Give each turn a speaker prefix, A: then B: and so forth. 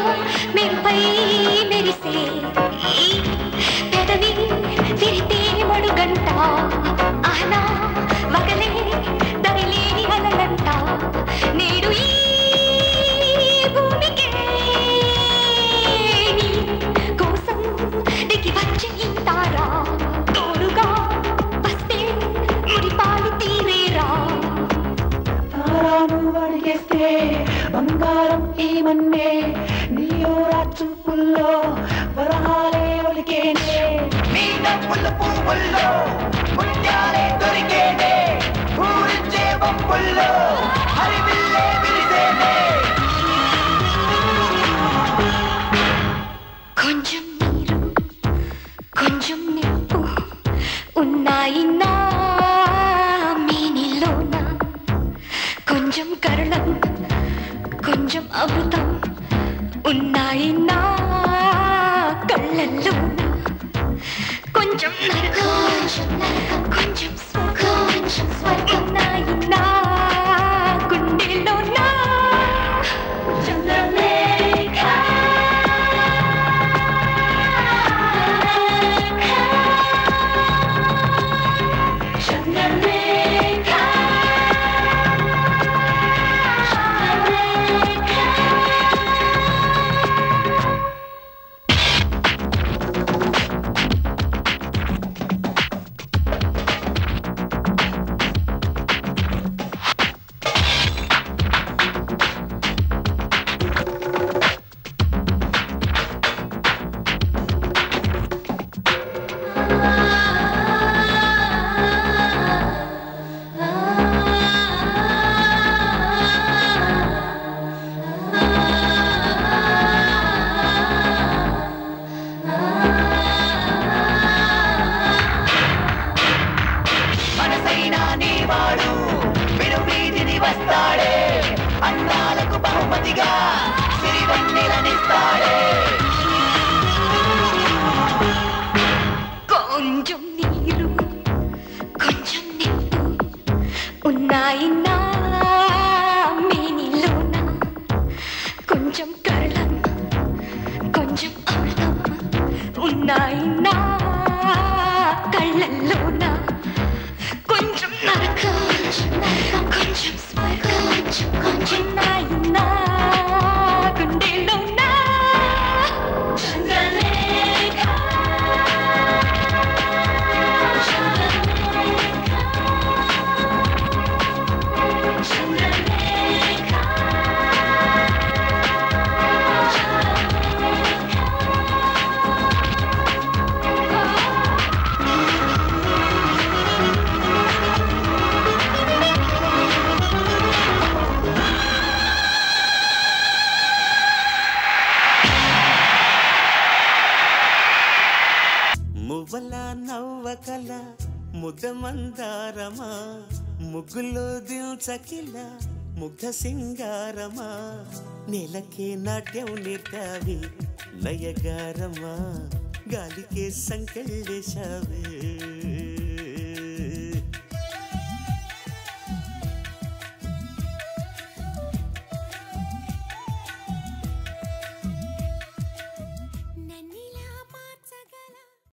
A: మెరుపై మెరిసే ఈ పెదవి విరితే మడుగంట ఆనా వగలే దరిలేని అలలంట నేడు ఈ భూమికే నీ కోసం దిగి వచ్చి ఇంతారా తోడుగా వస్తే మురిపాలు తీరేరా
B: తారాను అడిగేస్తే బంగారం ఏమన్నే నీయో చూపుల్లో వరహాలే ఒలికేనే
C: నీ నవ్వుల పువ్వుల్లో ముత్యాలే దొరికేనే ఊరించే బొప్పుల్లో హరివిల్లే విరిసేనే
A: కొంచెం నీరు కొంచెం నిప్పు ఉన్నాయి నా మేనిలోన కొంచెం కరుణం కొంచెం అమృతం ఉన్నాయి నా కళ్ళల్లోన కొంచెం నరకం కొంచెం స్వర్గం కొంచెం స్వర్గం ఉన్నాయి నా గుండెలోన చంద్రలేఖ చంద్రలేఖ
C: మనసైనా నీవాడు విరువీధిని వస్తాడే అందాలకు బహుమతిగా సిరివన్నెలనిస్తాడే
A: కొంచెం నీరు కొంచెం నిప్పు ఉన్నాయి నా మేనిలోన కొంచెం కరళం కొంచెం అమృతం ఉన్నాయి నా కళ్ళల్లోన కొంచెం నరకం కొంచెం స్వర్గం కొంచెం ఉన్నాయి నా గుండెలోన చంద్రలేఖ
D: మువ్వల నవ్వకల ముద్ద మందారమా ముగ్గులో దిల్చకిల ముగ్ధ సింగారమా నెలకే నాట్యం నేర్తావి లయగారమా గాలికే సంకెళ్ళేశావే